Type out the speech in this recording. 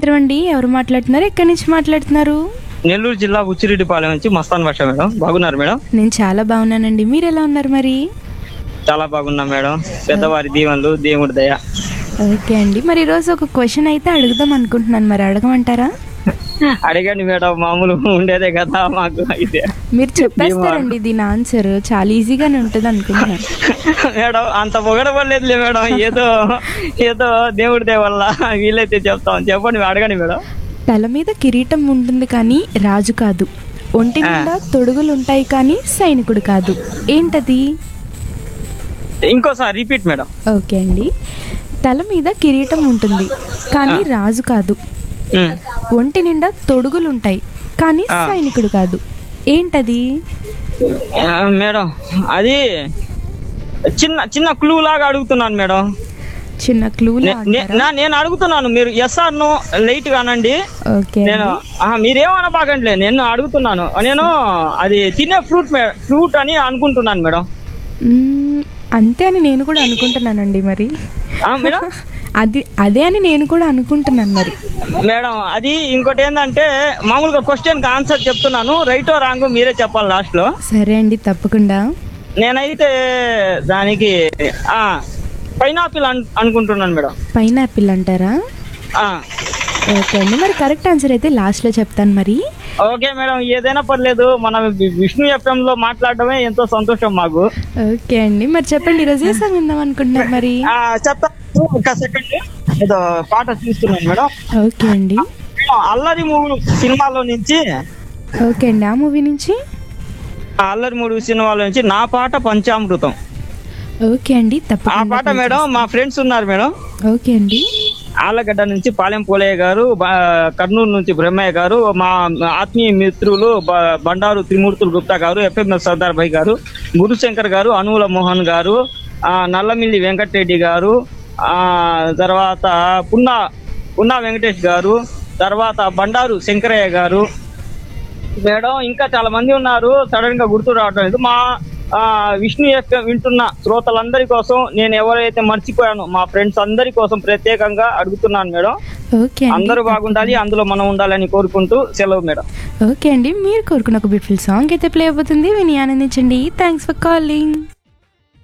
సాయంత్రం అండి ఎవరు మాట్లాడుతున్నారు ఎక్కడి నుంచి మాట్లాడుతున్నారు నెల్లూరు జిల్లా ఉచ్చిరెడ్డిపాలెం నుంచి మస్తాన్ భాష మేడం బాగున్నారు మేడం నేను చాలా బాగున్నానండి మీరు ఎలా ఉన్నారు మరి చాలా బాగున్నాం మేడం పెద్దవారి దీవెనలు దేవుడి దయ ఓకే అండి మరి ఈరోజు ఒక క్వశ్చన్ అయితే అడుగుదాం అనుకుంటున్నాను మరి అడగమంటారా అడగండి మేడం మామూలు ఉండేదే కదా మాకు అయితే మీరు చెప్పేస్తారండి దీని ఆన్సర్ చాలా ఈజీగానే ఉంటుంది అనుకుంటున్నాను మేడం అంత పొగడపడలేదులే మేడం ఏదో ఏదో దేవుడి దయ వల్ల వీలైతే చెప్తాం చెప్పండి అడగండి మేడం తల మీద కిరీటం ఉంటుంది కానీ రాజు కాదు ఒంటి నిండా తొడుగులు ఉంటాయి కానీ సైనికుడు కాదు ఏంటది ఇంకోసారి రిపీట్ మేడం ఓకే అండి తల మీద కిరీటం ఉంటుంది కానీ రాజు కాదు ఉమ్. ఒంటి నిండా తొడుగులు ఉంటాయి కానీ ఆ. సైనికుడు కాదు ఏంటది ఆ, మేడం అది చిన్న చిన్న క్లూ లాగా అడుగుతున్నాను మేడం చిన్న క్లూ నే- నే- నా- నేను అడుగుతున్నాను మీరు ఎస్ ఆర్ నో లైట్ గానండి ఓకే నేను ఆ, మీరేమనబాకండి నేను అడుగుతున్నాను నేను అది తినే ఫ్రూట్ ఫ్రూట్ అని అనుకుంటున్నాను మేడం మ్మ్, అంతే అని నేను కూడా అనుకుంటున్నానండి మరి ఆ, మేడం అది అదే అని నేను కూడా అనుకుంటున్నాను మరి మేడం అది ఇంకోటి ఏంటంటే మామూలుగా క్వశ్చన్ ఆన్సర్ చెప్తున్నాను రైటో రాంగ్ మీరే చెప్పాలి లాస్ట్ లో సరే అండి తప్పకుండా నేనైతే దానికి ఆ పైనాపిల్ అన్ అనుకుంటున్నాను మేడం పైనాపిల్ అంటారా ఆ, ఓకే అండి మరి కరెక్ట్ ఆన్సర్ అయితే లాస్ట్లో చెప్తాను మరి ఓకే మేడం ఏదైనా పర్లేదు మన వి- విష్ణు ఎఫ్ఎం లో మాట్లాడడమే ఎంతో సంతోషం మాకు ఓకే అండి మరి చెప్పండి ఈరోజు ఏ సాంగ్ విందాం అనుకుంటున్నారు మరి ఆ చెప్తా ఒక సెకండ్ ఏదో పాట చూస్తున్నాను మేడం ఓకే అండి మేడం, అల్లరి మూడు సినిమాలో నుంచి ఓకే అండి ఆ మూవీ నుంచి ఆ అల్లరి మూడు సినిమాలో నుంచి నా పాట పంచామృతం ఓకే అండి ఆ తప్పకుండా పాట మేడం మా ఫ్రెండ్స్ ఉన్నారు మేడం ఓకే అండి ఆళ్ళగడ్డ నుంచి పాలెం పోలయ్య గారు బ- కర్నూలు నుంచి బ్రహ్మయ్య గారు మా ఆత్మీయ మిత్రులు బ- బండారు త్రిమూర్తులు గుప్తా గారు ఎఫ్ఎంఎస్ సర్దార్ భాయ్ గారు గురుశంకర్ గారు అనువుల మోహన్ గారు ఆ, నల్లమిల్లి వెంకటరెడ్డి గారు ఆ తర్వాత పున్నా పున్నా వెంకటేష్ గారు తర్వాత బండారు శంకరయ్య గారు మేడం ఇంకా చాలా మంది ఉన్నారు సడన్ గా గుర్తు రావడం లేదు మా ఆ, విష్ణు ఎఫ్ఎం వింటున్న శ్రోతలందరి కోసం నేను ఎవరైతే మర్చిపోయానో మా ఫ్రెండ్స్ అందరి కోసం ప్రత్యేకంగా అడుగుతున్నాను మేడం ఓకే అండి అందరూ బాగుండాలి అందులో మనం ఉండాలని కోరుకుంటూ సెలవు మేడం ఓకే అండి మీరు కోరుకున్న ఒక బ్యూటిఫుల్ సాంగ్ అయితే ప్లే అయిపోతుంది విని ఆనందించండి థ్యాంక్స్ ఫర్ కాలింగ్